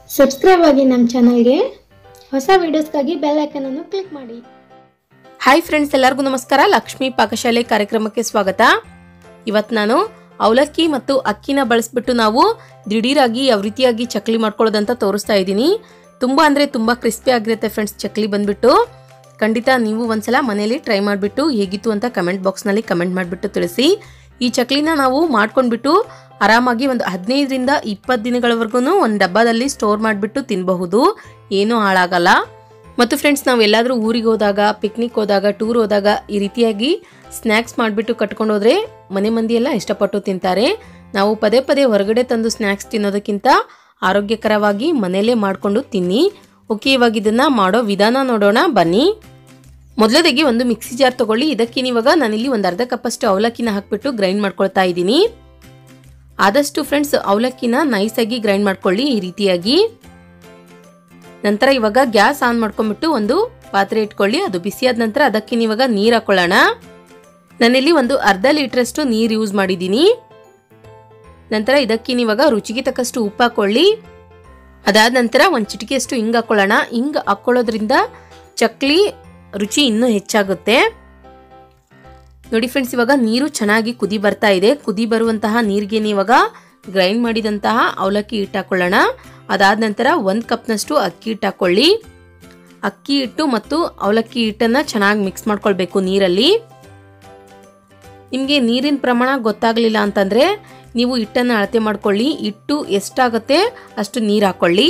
subscribe ಆಗಿ ನಮ್ಮ ಚಾನಲ್ಗೆ ಹೊಸ ವಿಡಿಯೋಸ್ಗಾಗಿ ಬೆಲ್ ಐಕನನ್ನು ಕ್ಲಿಕ್ ಮಾಡಿ ಹಾಯ್ ಫ್ರೆಂಡ್ಸ್ ಎಲ್ಲರಿಗೂ ನಮಸ್ಕಾರ ಲಕ್ಷ್ಮೀ ಪಾಕಶಾಲೆ ಕಾರ್ಯಕ್ರಮಕ್ಕೆ ಸ್ವಾಗತ ಇವತ್ತು ನಾನು ಅವಲಕ್ಕಿ ಮತ್ತು ಅಕ್ಕಿನ ಬಳಸ್ಬಿಟ್ಟು ನಾವು ದಿಢೀರಾಗಿ ಯಾವ ರೀತಿಯಾಗಿ ಚಕ್ಲಿ ಮಾಡ್ಕೊಳ್ಳೋದಂತ ತೋರಿಸ್ತಾ ಇದ್ದೀನಿ ತುಂಬ ಅಂದರೆ ತುಂಬ ಕ್ರಿಸ್ಪಿ ಆಗಿರುತ್ತೆ ಫ್ರೆಂಡ್ಸ್ ಚಕ್ಲಿ ಬಂದ್ಬಿಟ್ಟು ಖಂಡಿತ ನೀವು ಒಂದ್ಸಲ ಮನೇಲಿ ಟ್ರೈ ಮಾಡಿಬಿಟ್ಟು ಹೇಗಿತ್ತು ಅಂತ ಕಮೆಂಟ್ ಬಾಕ್ಸ್ನಲ್ಲಿ ಕಮೆಂಟ್ ಮಾಡಿಬಿಟ್ಟು ತಿಳಿಸಿ ಈ ಚಕ್ಲಿನ ನಾವು ಮಾಡ್ಕೊಂಡ್ಬಿಟ್ಟು ಆರಾಮಾಗಿ ಒಂದು ಹದಿನೈದರಿಂದ ಇಪ್ಪತ್ತು ದಿನಗಳವರೆಗೂ ಒಂದು ಡಬ್ಬದಲ್ಲಿ ಸ್ಟೋರ್ ಮಾಡಿಬಿಟ್ಟು ತಿನ್ನಬಹುದು ಏನೂ ಹಾಳಾಗಲ್ಲ ಮತ್ತು ಫ್ರೆಂಡ್ಸ್ ನಾವು ಎಲ್ಲಾದರೂ ಊರಿಗೆ ಹೋದಾಗ ಪಿಕ್ನಿಕ್ ಹೋದಾಗ ಟೂರ್ ಹೋದಾಗ ಈ ರೀತಿಯಾಗಿ ಸ್ನ್ಯಾಕ್ಸ್ ಮಾಡಿಬಿಟ್ಟು ಕಟ್ಕೊಂಡು ಹೋದ್ರೆ ಮನೆ ಮಂದಿ ಎಲ್ಲ ಇಷ್ಟಪಟ್ಟು ತಿಂತಾರೆ ನಾವು ಪದೇ ಪದೇ ಹೊರಗಡೆ ತಂದು ಸ್ನ್ಯಾಕ್ಸ್ ತಿನ್ನೋದಕ್ಕಿಂತ ಆರೋಗ್ಯಕರವಾಗಿ ಮನೆಯಲ್ಲೇ ಮಾಡಿಕೊಂಡು ತಿನ್ನಿ ಓಕೆ ಇವಾಗ ಇದನ್ನು ಮಾಡೋ ವಿಧಾನ ನೋಡೋಣ ಬನ್ನಿ ಮೊದಲದಾಗಿ ಒಂದು ಮಿಕ್ಸಿ ಜಾರ್ ತಗೊಳ್ಳಿ ಇದಕ್ಕೆ ಇವಾಗ ನಾನಿಲ್ಲಿ ಒಂದು ಅರ್ಧ ಕಪ್ಪಷ್ಟು ಅವಲಕ್ಕಿನ ಹಾಕ್ಬಿಟ್ಟು ಗ್ರೈಂಡ್ ಮಾಡ್ಕೊಳ್ತಾ ಇದ್ದೀನಿ ಆದಷ್ಟು ಫ್ರೆಂಡ್ಸ್ ಅವಲಕ್ಕಿನ ನೈಸಾಗಿ ಗ್ರೈಂಡ್ ಮಾಡ್ಕೊಳ್ಳಿ ಈ ರೀತಿಯಾಗಿ ನಂತರ ಇವಾಗ ಗ್ಯಾಸ್ ಆನ್ ಮಾಡ್ಕೊಂಡ್ಬಿಟ್ಟು ಒಂದು ಪಾತ್ರೆ ಇಟ್ಕೊಳ್ಳಿ ಅದು ಬಿಸಿಯಾದ ನಂತರ ಅದಕ್ಕೆ ಇವಾಗ ನೀರು ಹಾಕೊಳ್ಳೋಣ ನಾನಿಲ್ಲಿ ಒಂದು ಅರ್ಧ ಲೀಟ್ರಷ್ಟು ನೀರು ಯೂಸ್ ಮಾಡಿದ್ದೀನಿ ನಂತರ ಇದಕ್ಕೆ ಇವಾಗ ರುಚಿಗೆ ತಕ್ಕಷ್ಟು ಉಪ್ಪು ಹಾಕೊಳ್ಳಿ ಅದಾದ ನಂತರ ಒಂದು ಚಿಟಿಕೆಯಷ್ಟು ಹಿಂಗೆ ಹಾಕೊಳ್ಳೋಣ ಹಿಂಗೆ ಹಾಕೊಳ್ಳೋದ್ರಿಂದ ಚಕ್ಲಿ ರುಚಿ ಇನ್ನೂ ಹೆಚ್ಚಾಗುತ್ತೆ ನೋಡಿ ಫ್ರೆಂಡ್ಸ್ ಇವಾಗ ನೀರು ಚೆನ್ನಾಗಿ ಕುದಿ ಬರ್ತಾ ಇದೆ ಕುದಿ ಬರುವಂತಹ ನೀರಿಗೆ ಇವಾಗ ಗ್ರೈಂಡ್ ಮಾಡಿದಂತಹ ಅವಲಕ್ಕಿ ಹಿಟ್ಟು ಹಾಕೊಳ್ಳೋಣ ಅದಾದ ನಂತರ ಒಂದು ಕಪ್ನಷ್ಟು ಅಕ್ಕಿ ಹಿಟ್ಟು ಹಾಕೊಳ್ಳಿ ಅಕ್ಕಿ ಹಿಟ್ಟು ಮತ್ತು ಅವಲಕ್ಕಿ ಹಿಟ್ಟನ್ನು ಚೆನ್ನಾಗಿ ಮಿಕ್ಸ್ ಮಾಡ್ಕೊಳ್ಬೇಕು ನೀರಲ್ಲಿ ನಿಮಗೆ ನೀರಿನ ಪ್ರಮಾಣ ಗೊತ್ತಾಗಲಿಲ್ಲ ಅಂತಂದರೆ ನೀವು ಹಿಟ್ಟನ್ನು ಅಳತೆ ಮಾಡ್ಕೊಳ್ಳಿ ಹಿಟ್ಟು ಎಷ್ಟಾಗುತ್ತೆ ಅಷ್ಟು ನೀರು ಹಾಕೊಳ್ಳಿ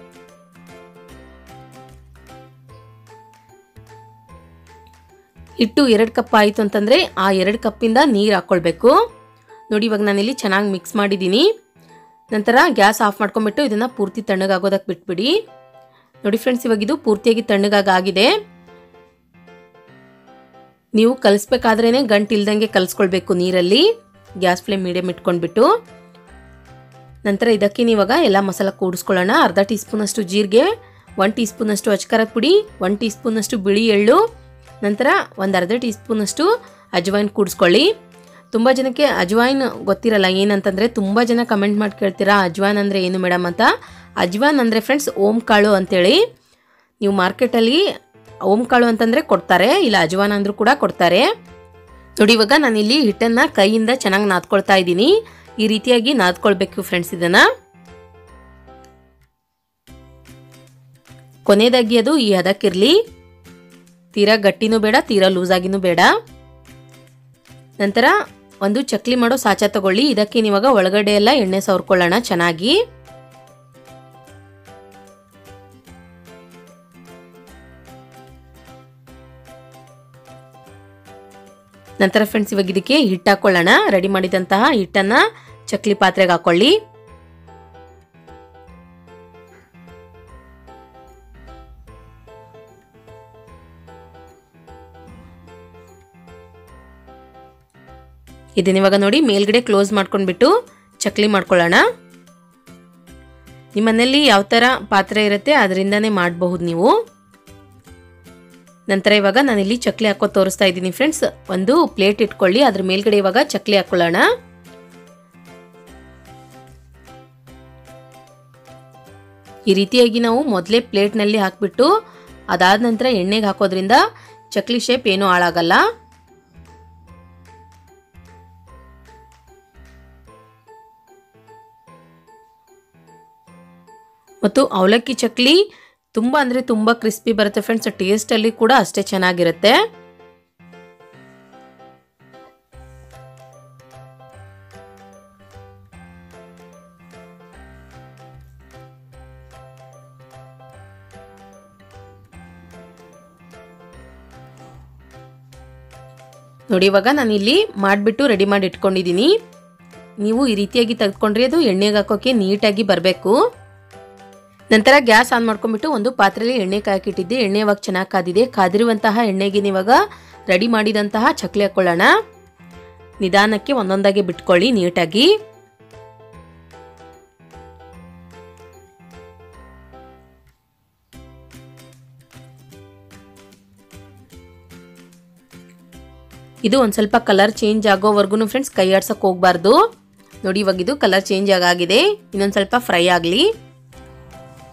ಹಿಟ್ಟು ಎರಡು ಕಪ್ ಆಯಿತು ಅಂತಂದರೆ ಆ ಎರಡು ಕಪ್ಪಿಂದ ನೀರು ಹಾಕ್ಕೊಳ್ಬೇಕು ನೋಡಿ ಇವಾಗ ನಾನಿಲ್ಲಿ ಚೆನ್ನಾಗಿ ಮಿಕ್ಸ್ ಮಾಡಿದ್ದೀನಿ ನಂತರ ಗ್ಯಾಸ್ ಆಫ್ ಮಾಡ್ಕೊಂಡ್ಬಿಟ್ಟು ಇದನ್ನು ಪೂರ್ತಿ ತಣ್ಣಗಾಗೋದಕ್ಕೆ ಬಿಟ್ಬಿಡಿ ನೋಡಿ ಫ್ರೆಂಡ್ಸ್ ಇವಾಗ ಇದು ಪೂರ್ತಿಯಾಗಿ ತಣ್ಣಗಾಗಿದೆ ನೀವು ಕಲಿಸ್ಬೇಕಾದ್ರೇ ಗಂಟು ಇಲ್ದಂಗೆ ಕಲಿಸ್ಕೊಳ್ಬೇಕು ನೀರಲ್ಲಿ ಗ್ಯಾಸ್ ಫ್ಲೇಮ್ ಮೀಡಿಯಮ್ ಇಟ್ಕೊಂಡ್ಬಿಟ್ಟು ನಂತರ ಇದಕ್ಕೆ ಇವಾಗ ಎಲ್ಲ ಮಸಾಲ ಕೂಡಿಸ್ಕೊಳ್ಳೋಣ ಅರ್ಧ ಟೀ ಸ್ಪೂನಷ್ಟು ಜೀರಿಗೆ ಒನ್ ಟೀ ಸ್ಪೂನಷ್ಟು ಅಚ್ಕಾರದ ಪುಡಿ ಒನ್ ಟೀ ಸ್ಪೂನಷ್ಟು ಬಿಳಿ ಎಳ್ಳು ನಂತರ ಒಂದು ಅರ್ಧ ಟೀ ಸ್ಪೂನಷ್ಟು ಅಜ್ವೈನ್ ಕೂಡಿಸ್ಕೊಳ್ಳಿ ತುಂಬ ಜನಕ್ಕೆ ಅಜ್ವಾಯಿನ್ ಗೊತ್ತಿರಲ್ಲ ಏನಂತಂದರೆ ತುಂಬ ಜನ ಕಮೆಂಟ್ ಮಾಡಿ ಕೇಳ್ತೀರಾ ಅಜ್ವಾನ್ ಅಂದರೆ ಏನು ಮೇಡಮ್ ಅಂತ ಅಜ್ವಾನ್ ಅಂದರೆ ಫ್ರೆಂಡ್ಸ್ ಓಂ ಕಾಳು ಅಂತೇಳಿ ನೀವು ಮಾರ್ಕೆಟಲ್ಲಿ ಓಂ ಕಾಳು ಅಂತಂದರೆ ಕೊಡ್ತಾರೆ ಇಲ್ಲ ಅಜ್ವಾನ್ ಅಂದರೂ ಕೂಡ ಕೊಡ್ತಾರೆ ನೋಡಿ ಇವಾಗ ನಾನಿಲ್ಲಿ ಹಿಟ್ಟನ್ನು ಕೈಯಿಂದ ಚೆನ್ನಾಗಿ ನಾದ್ಕೊಳ್ತಾ ಇದ್ದೀನಿ ಈ ರೀತಿಯಾಗಿ ನಾದ್ಕೊಳ್ಬೇಕು ಫ್ರೆಂಡ್ಸ್ ಇದನ್ನು ಕೊನೆಯದಾಗಿ ಅದು ಈ ಹದಕ್ಕಿರಲಿ ತೀರಾ ಗಟ್ಟಿನೂ ಬೇಡ ತೀರಾ ಲೂಸ್ ಆಗಿನೂ ಬೇಡ ನಂತರ ಒಂದು ಚಕ್ಲಿ ಮಾಡೋ ಸಾಚ ತಗೊಳ್ಳಿ ಇದಕ್ಕೆ ನೀವಾಗ ಒಳಗಡೆ ಎಲ್ಲ ಎಣ್ಣೆ ಸವರ್ಕೊಳ್ಳೋಣ ಚೆನ್ನಾಗಿ ನಂತರ ಫ್ರೆಂಡ್ಸ್ ಇವಾಗ ಇದಕ್ಕೆ ಹಿಟ್ಟು ಹಾಕೊಳ್ಳೋಣ ರೆಡಿ ಮಾಡಿದಂತಹ ಹಿಟ್ಟನ್ನ ಚಕ್ಲಿ ಪಾತ್ರೆಗೆ ಹಾಕೊಳ್ಳಿ ಇದನ್ನ ಇವಾಗ ನೋಡಿ ಮೇಲ್ಗಡೆ ಕ್ಲೋಸ್ ಮಾಡ್ಕೊಂಡ್ಬಿಟ್ಟು ಚಕ್ಲಿ ಮಾಡ್ಕೊಳ್ಳೋಣ ನಿಮ್ಮ ಮನೆಯಲ್ಲಿ ಯಾವ ಥರ ಪಾತ್ರೆ ಇರುತ್ತೆ ಅದರಿಂದನೇ ಮಾಡಬಹುದು ನೀವು ನಂತರ ಇವಾಗ ನಾನಿಲ್ಲಿ ಚಕ್ಲಿ ಹಾಕೋ ತೋರಿಸ್ತಾ ಇದ್ದೀನಿ ಫ್ರೆಂಡ್ಸ್ ಒಂದು ಪ್ಲೇಟ್ ಇಟ್ಕೊಳ್ಳಿ ಅದ್ರ ಮೇಲ್ಗಡೆ ಇವಾಗ ಚಕ್ಲಿ ಹಾಕೊಳ್ಳೋಣ ಈ ರೀತಿಯಾಗಿ ನಾವು ಮೊದಲೇ ಪ್ಲೇಟ್ನಲ್ಲಿ ಹಾಕ್ಬಿಟ್ಟು ಅದಾದ ನಂತರ ಎಣ್ಣೆಗೆ ಹಾಕೋದ್ರಿಂದ ಚಕ್ಲಿ ಶೇಪ್ ಏನೂ ಹಾಳಾಗಲ್ಲ ಮತ್ತು ಅವಲಕ್ಕಿ ಚಕ್ಲಿ ತುಂಬ ಅಂದರೆ ತುಂಬ ಕ್ರಿಸ್ಪಿ ಬರುತ್ತೆ ಫ್ರೆಂಡ್ಸ್ ಟೇಸ್ಟಲ್ಲಿ ಕೂಡ ಅಷ್ಟೇ ಚೆನ್ನಾಗಿರುತ್ತೆ ನೋಡಿ ಇವಾಗ ನಾನು ಇಲ್ಲಿ ಮಾಡಿಬಿಟ್ಟು ರೆಡಿ ಮಾಡಿ ಇಟ್ಕೊಂಡಿದ್ದೀನಿ ನೀವು ಈ ರೀತಿಯಾಗಿ ತೆಗೆದುಕೊಂಡ್ರೆ ಅದು ಎಣ್ಣೆಗೆ ಹಾಕೋಕೆ ನೀಟಾಗಿ ಬರಬೇಕು ನಂತರ ಗ್ಯಾಸ್ ಆನ್ ಮಾಡ್ಕೊಂಡ್ಬಿಟ್ಟು ಒಂದು ಪಾತ್ರೆಯಲ್ಲಿ ಎಣ್ಣೆ ಕಾಯಕ್ಕಿಟ್ಟಿದ್ದೆ ಎಣ್ಣೆ ಇವಾಗ ಚೆನ್ನಾಗಿ ಕಾದಿದೆ ಕಾದಿರುವಂತಹ ಎಣ್ಣೆಗೆ ಇವಾಗ ರೆಡಿ ಮಾಡಿದಂತಹ ಚಕ್ಲಿ ಹಾಕೊಳ್ಳೋಣ ನಿಧಾನಕ್ಕೆ ಒಂದೊಂದಾಗಿ ಬಿಟ್ಕೊಳ್ಳಿ ನೀಟಾಗಿ ಇದು ಒಂದು ಸ್ವಲ್ಪ ಕಲರ್ ಚೇಂಜ್ ಆಗೋವರೆಗೂ ಫ್ರೆಂಡ್ಸ್ ಕೈ ಆಡ್ಸಕ್ಕೆ ಹೋಗ್ಬಾರ್ದು ನೋಡಿ ಇವಾಗ ಇದು ಕಲರ್ ಚೇಂಜ್ ಆಗಾಗಿದೆ ಇನ್ನೊಂದು ಸ್ವಲ್ಪ ಫ್ರೈ ಆಗಲಿ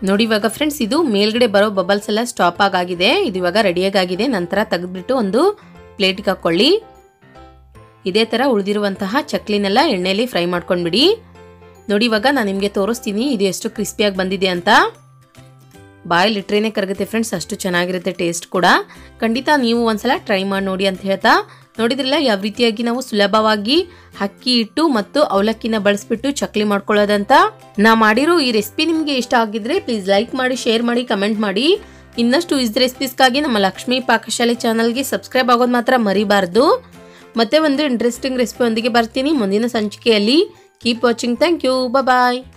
ನೋಡಿ ಇವಾಗ ಫ್ರೆಂಡ್ಸ್ ಇದು ಮೇಲ್ಗಡೆ ಬರೋ ಬಬಲ್ಸ್ ಎಲ್ಲ ಸ್ಟಾಪ್ ಆಗಿದೆ ಇದು ಇವಾಗ ರೆಡಿಯಾಗಿದೆ ನಂತರ ತೆಗೆದ್ಬಿಟ್ಟು ಒಂದು ಪ್ಲೇಟ್ಗೆ ಹಾಕ್ಕೊಳ್ಳಿ ಇದೇ ಥರ ಉಳಿದಿರುವಂತಹ ಚಕ್ಲಿನೆಲ್ಲ ಎಣ್ಣೆಯಲ್ಲಿ ಫ್ರೈ ಮಾಡ್ಕೊಂಡ್ಬಿಡಿ ನೋಡಿ ಇವಾಗ ನಾನು ನಿಮಗೆ ತೋರಿಸ್ತೀನಿ ಇದು ಎಷ್ಟು ಕ್ರಿಸ್ಪಿಯಾಗಿ ಬಂದಿದೆ ಅಂತ ಬಾಯಲ್ಲಿ ಇಟ್ರೇನೆ ಕರಗುತ್ತೆ ಫ್ರೆಂಡ್ಸ್ ಅಷ್ಟು ಚೆನ್ನಾಗಿರುತ್ತೆ ಟೇಸ್ಟ್ ಕೂಡ ಖಂಡಿತ ನೀವು ಒಂದ್ಸಲ ಟ್ರೈ ಮಾಡಿ ನೋಡಿ ಅಂತ ಹೇಳ್ತಾ ನೋಡಿದ್ರಲ್ಲ ಯಾವ ರೀತಿಯಾಗಿ ನಾವು ಸುಲಭವಾಗಿ ಅಕ್ಕಿ ಹಿಟ್ಟು ಮತ್ತು ಅವಲಕ್ಕಿನ ಬಳಸ್ಬಿಟ್ಟು ಚಕ್ಲಿ ಮಾಡ್ಕೊಳ್ಳೋದಂತ ನಾ ಮಾಡಿರೋ ಈ ರೆಸಿಪಿ ನಿಮಗೆ ಇಷ್ಟ ಆಗಿದ್ರೆ ಪ್ಲೀಸ್ ಲೈಕ್ ಮಾಡಿ ಶೇರ್ ಮಾಡಿ ಕಮೆಂಟ್ ಮಾಡಿ ಇನ್ನಷ್ಟು ಇಸ್ ರೆಸಿಪೀಸ್ಗಾಗಿ ನಮ್ಮ ಲಕ್ಷ್ಮೀ ಪಾಕಶಾಲೆ ಚಾನಲ್ಗೆ ಸಬ್ಸ್ಕ್ರೈಬ್ ಆಗೋದು ಮಾತ್ರ ಮರಿಬಾರ್ದು ಮತ್ತೆ ಒಂದು ಇಂಟ್ರೆಸ್ಟಿಂಗ್ ರೆಸಿಪಿ ಒಂದಿಗೆ ಬರ್ತೀನಿ ಮುಂದಿನ ಸಂಚಿಕೆಯಲ್ಲಿ keep watching thank you bye